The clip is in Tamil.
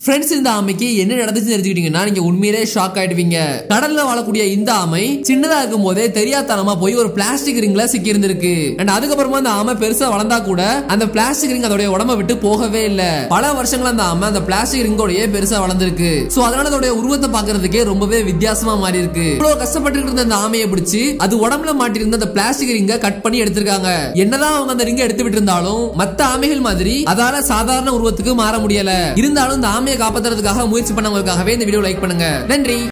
ஃப்ரெண்ட்ஸ் இந்த ஆமைக்கு என்ன நடந்துச்சு தெரிஞ்சுக்கிட்டீங்கன்னா நீங்க உண்மையிலே ஷாக் ஆயிடுவீங்க கடல்ல வாழக்கூடிய இந்த ஆமை சின்னதா இருக்கும் போதே தெரியாதனமா போய் ஒரு பிளாஸ்டிக் ரிங்ல சிக்கி இருந்திருக்கு அண்ட் அதுக்கப்புறமா அந்த ஆமை பெருசா வளர்ந்தா கூட அந்த பிளாஸ்டிக் ரிங் அதோட உடம்ப விட்டு போகவே இல்ல பல வருஷங்களா அந்த ஆமை அந்த பிளாஸ்டிக் ரிங்கோடயே பெருசா வளர்ந்திருக்கு சோ அதனால அதோட உருவத்தை பாக்குறதுக்கே ரொம்பவே வித்தியாசமா மாறி இருக்கு இவ்வளவு கஷ்டப்பட்டு இருந்த அந்த ஆமையை பிடிச்சு அது உடம்புல மாட்டிருந்த அந்த பிளாஸ்டிக் ரிங்க கட் பண்ணி எடுத்திருக்காங்க என்னதான் அவங்க அந்த ரிங்க எடுத்து விட்டு இருந்தாலும் மத்த ஆமைகள் மாதிரி அதால சாதாரண உருவத்துக்கு மாற முடியல இருந்தாலும் இந்த ஆமையை காப்பாத்துறதுக்காக முயற்சி பண்ணவங்களுக்காகவே இந்த வீடியோ லைக் பண்ணுங்க நன்றி